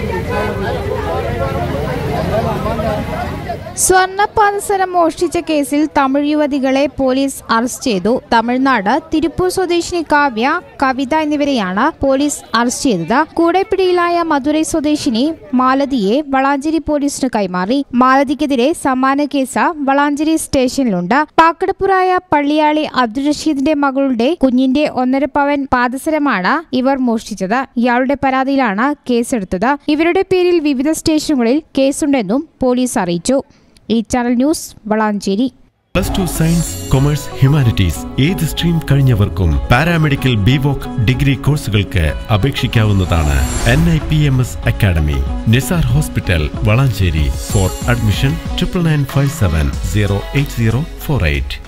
സ്വർണ്ണപ്പാദസരം മോഷ്ടിച്ച കേസിൽ തമിഴ് യുവതികളെ പോലീസ് അറസ്റ്റ് ചെയ്തു തമിഴ്നാട് തിരുപ്പൂർ സ്വദേശിനി കാവ്യ കവിത എന്നിവരെയാണ് പോലീസ് അറസ്റ്റ് ചെയ്തത് കൂടെ പിടിയിലായ മധുരൈ സ്വദേശിനി മാലതിയെ വളാഞ്ചേരി പോലീസിന് കൈമാറി മാലതിക്കെതിരെ സമാന കേസ് വളാഞ്ചേരി സ്റ്റേഷനിലുണ്ട് പാക്കടപ്പുറായ പള്ളിയാളി അബ്ദുൾ റഷീദിന്റെ മകളുടെ കുഞ്ഞിന്റെ ഒന്നര പവൻ പാദസരമാണ് ഇവർ മോഷ്ടിച്ചത് ഇയാളുടെ പരാതിയിലാണ് കേസെടുത്തത് ഇവരുടെ പേരിൽ വിവിധ സ്റ്റേഷനുകളിൽ കേസുണ്ടെന്നും പോലീസ് അറിയിച്ചു ഈ channel news Valanchery plus two science commerce humanities ഏത് സ്ട്രീം കഴിഞ്ഞവർക്കും പാരാമെഡിക്കൽ ബിവോക് ഡിഗ്രി കോഴ്സുകൾക്ക് അപേക്ഷിക്കാവുന്നതാണ് N I P M S academy Nisar hospital Valanchery for admission triple nine five seven zero eight zero four eight